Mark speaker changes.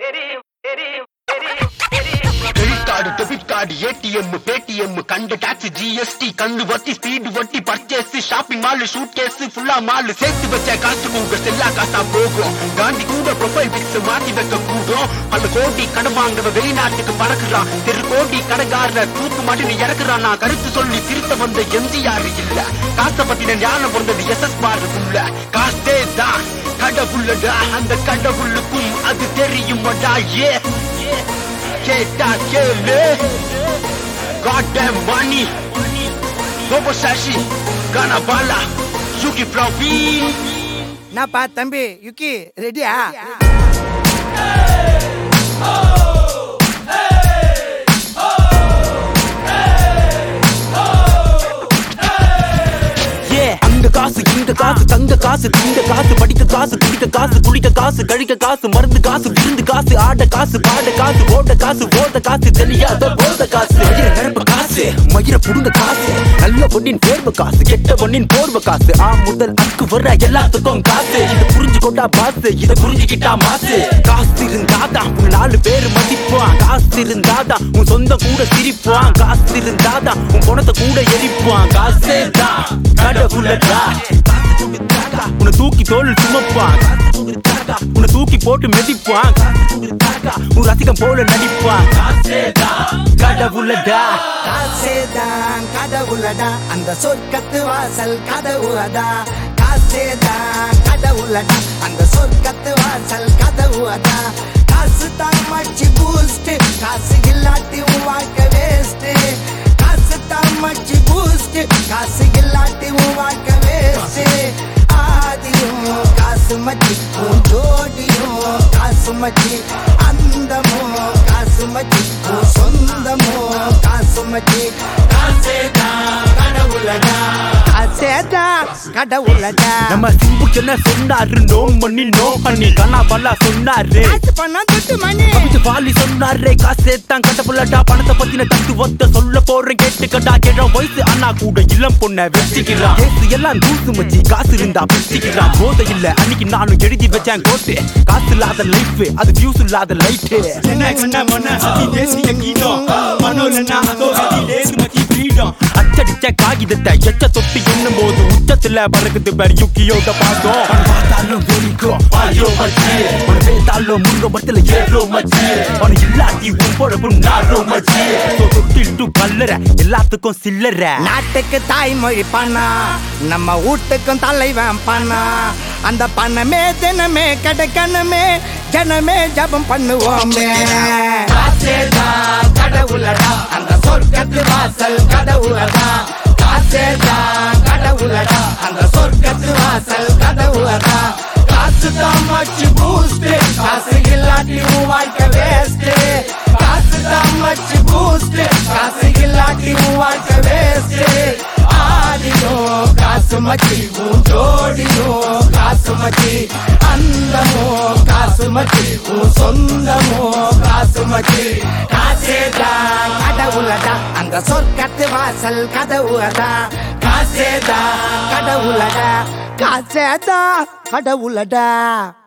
Speaker 1: credit card debit card ATM Paytm கண்டு tax GST கண்ணு வட்டி ஸ்பீடு வட்டி purchase shopping mall suitcase ஃபுல்லா மால் சேர்த்து வச்ச காசு உங்க செல்லா காசா போகும் காந்தி கூட ப்ரொஃபைல் பிக்ஸ் மாத்தி வைக்க கூடும் பல கோடி கடன் வாங்குற வெளிநாட்டுக்கு பறக்குறான் தெரு கோடி கடைக்காரன தூக்கு மாட்டி இறக்குறான் நான் கருத்து சொல்லி திருத்த வந்த எம்ஜிஆர் இல்ல காசை பத்தின ஞானம் பிறந்தது எஸ் எஸ் பாருக்குள்ள காசே தான் கடவுளடா அந்த கடவுளுக்கும் அது தெரியுமடா ஏ கேட்டா கேளு Goddamn money Bobo Sashi Gana Bala Yuki Praveen
Speaker 2: என்னப்பா தம்பி யுக்கி ரெடியா
Speaker 3: அங்க காசு இந்த காசு தங்க காசு திங்க காசு படிக்க காசு குடிக்க காசு குளிக்க காசு கழிக்க காசு மருந்து காசு விருந்து காசு ஆட காசு பாட காசு ஓட காசு ஓட காசு தெரியாத போத காசு மயிர நிரப்ப காசு மயிர புடுங்க காசு நல்ல பொண்ணின் தேர்வு காசு கெட்ட பொண்ணின் போர்வ காசு ஆ முதல் அக்கு வர எல்லாத்துக்கும் காசு இத புரிஞ்சு கொண்டா பாசு இத புரிஞ்சுக்கிட்டா மாசு காசு இருந்தாதான் உன் நாலு பேர் மதிப்பான் காசு இருந்தாதான் உன் சொந்த கூட சிரிப்பான் காசு இருந்தாதான் உன் பணத்தை கூட எரிப்பான் காசே தான் கடவுளடா உன்னை தூக்கி தோல் சுமப்பான் உன்னை தூக்கி போட்டு மிதிப்பான் உன் ரசிகம் போல நடிப்பான் கடவுளடா
Speaker 2: காசேதான் கடவுளடா அந்த சொர்க்கத்து வாசல் கதவுதா காசேதான் கடவுளடா அந்த சொர்க்கத்து வாசல் கதவுதா காசு தான் மச்சி பூஸ்ட் காசு இல்லாட்டி உன் வாழ்க்கை வேஸ்ட் காசு தான் மச்சி பூஸ்ட் காசு இல்லாட்டி உன் வாழ்க்கை வேஸ்ட் ஆதியும் காசு மச்சி உன் ஜோடியும் காசு மச்சி அந்தமும் காசு மச்சி உன் சொந்தமும் காசு மச்சி காசேதான் கடவுளடா காசேதான் கடவுளடா
Speaker 3: நம்ம சிம்பு என்ன சொன்னாரு நோ மணி நோ பண்ணி கண்ணா பல்லா சொன்னாரு
Speaker 2: காசு பண்ணா துட்டு மணி
Speaker 3: கவிச்சு பாலி சொன்னாரே காசே தான் கட்டப்புள்ளடா பணத்தை பத்தின தத்து ஒத்த சொல்ல போறேன் கேட்டுக்கடா கேட்ட வயசு அண்ணா கூட இளம் பொண்ண வெச்சிக்கிறான் கேசு எல்லாம் தூசு மச்சி காசு இருந்தா பிடிச்சிக்கிறான் போதை இல்ல அன்னைக்கு நானும் எழுதி வச்சேன் கோட்டு காசு இல்லாத லைஃப் அது வியூஸ் இல்லாத லைட்டு அச்சடிச்ச காகிதத்தை எச்ச தொட்டி எண்ணும் போது உச்சத்துல பறக்குது பேர் யுக்கியோட பாசம் பார்த்தாலும் வெறிக்கும் ஐயோ மச்சி உன பேத்தாலும் முருங்க மரத்துல ஏறோ மச்சி உன இல்லாட்டி உன் பொழப்பு நாரோ மச்சி தொட்டிட்டு கல்லற எல்லாத்துக்கும் சில்லற
Speaker 2: நாட்டுக்கு தாய்மொழி பண்ணா நம்ம வீட்டுக்கும் தலைவன் பண்ணா அந்த பணமே தினமே கிடைக்கணுமே ஜனமே ஜபம் பண்ணுவோமே காசேதான் கடவுளடா அந்த சொர்க்கத்து வாசல் கடவுளடா காசேதான் கடவுளடா அந்த சொர்க்கத்து வாசல் கடவுளடா காசு தான் மச்சு பூஸ்ட் காசு இல்லாட்டி உன் வாழ்க்கை வேஸ்ட் காசு தான் மச்சு பூஸ்ட் காசு இல்லாட்டி உன் வாழ்க்கை வேஸ்ட் ஆடியோ காசு மச்சி உன் ஜோடியோ காசு மச்சி அந்தமோ காசு மச்சி உன் சொந்தமோ காசு மச்சி காசேதா கடவுளடா அந்த சொர்க்கத்து வாசல் கதவுடா காசேதா கடவுளடா காசேதா கடவுளடா